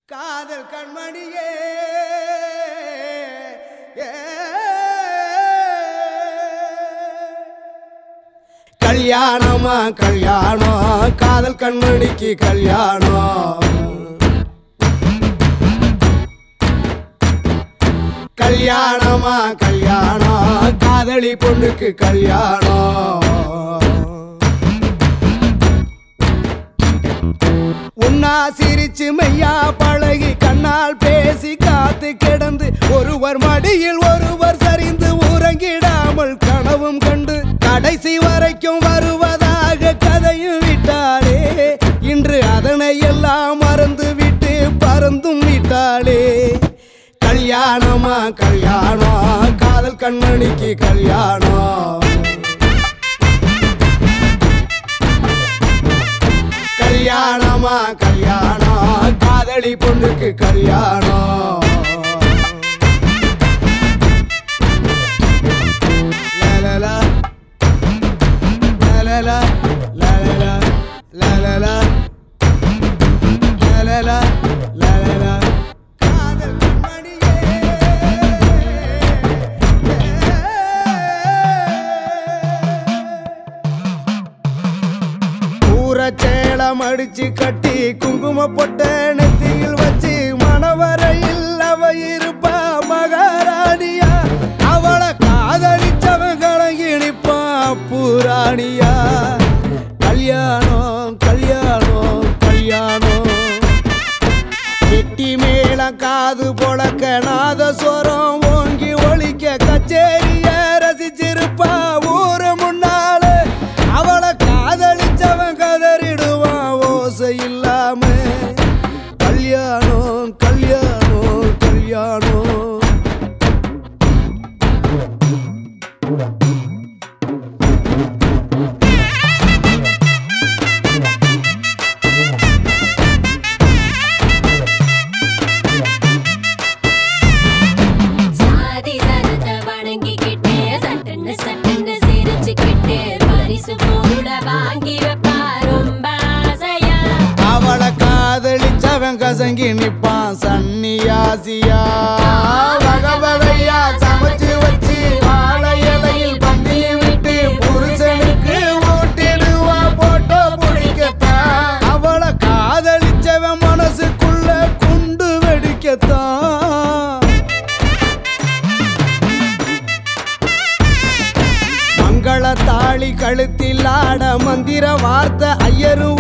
காதல் கண்மணியே ஏ. கல்யாணமா கல்யாணம் காதல் கண்மணிக்கு கல்யாணம் கல்யாணமா கல்யாணம் காதலி பொண்ணுக்கு கல்யாணம் உன்னா சிரிச்சு மையா பழகி கண்ணால் பேசி காத்து கிடந்து ஒருவர் மடியில் ஒருவர் சரிந்து உறங்கிடாமல் கனவும் கண்டு கடைசி வரைக்கும் வருவதாக கதையும் விட்டாளே இன்று அதனை எல்லாம் மறந்து விட்டு பறந்தும் விட்டாளே கல்யாணமா கல்யாணம் காதல் கண்மணிக்கு கல்யாணம் கல்யாணமா கல்யாணம் காதலி பொண்ணுக்கு கல்யாணம் லலலா, லலலா, லலலா, லலலா, லலலா, லலலா. காதல் கண்மணியே. ஊரச்சேலம் அடிச்சு கட்டி குங்கும பொட்ட நெத்தியில் வச்சு மணவரையில் அவ இருப்பா மகாராணியா அவளை காதலிச்சவன் கலங்கி நிப்பா பூராணியா கல்யாணம் கல்யாணம் கல்யாணம் வெட்டி மேளம் காது பொழக்க நாதஸ்வரம் ஓங்கி ஒழிக்க கச்சேரிய ரசிச்சிருப்பா ஊரு முன்னால அவளை காதலிச்சவன் கதறிடுவான் ஓசை இல்லாம கல்யாணம் கல்யாணம் கல்யாணம் சாதி சனத்தை வணங்கிக்கிட்டே சட்டுன்னு சட்டுன்னு சிரிச்சுக்கிட்டே பரிசு பொருளை வாங்கி வைப்பா ரொம்ப ஆசையா அவளை காதலிச்சவன் கசங்கி நிப்பான் சன்னியாசியா வகை வகையா சமைச்சு வச்சு வாழை இலையில் பந்தி விட்டு புருஷனுக்கு ஊட்டிடுவா போட்டோ பிடிக்கத்தான் அவளை காதலிச்சவன் மனசுக்குள்ள குண்டு வெடிக்கத்தான் மங்கள தாளி கழுத்தில் ஆட மந்திர வார்த்தை ஐயரும்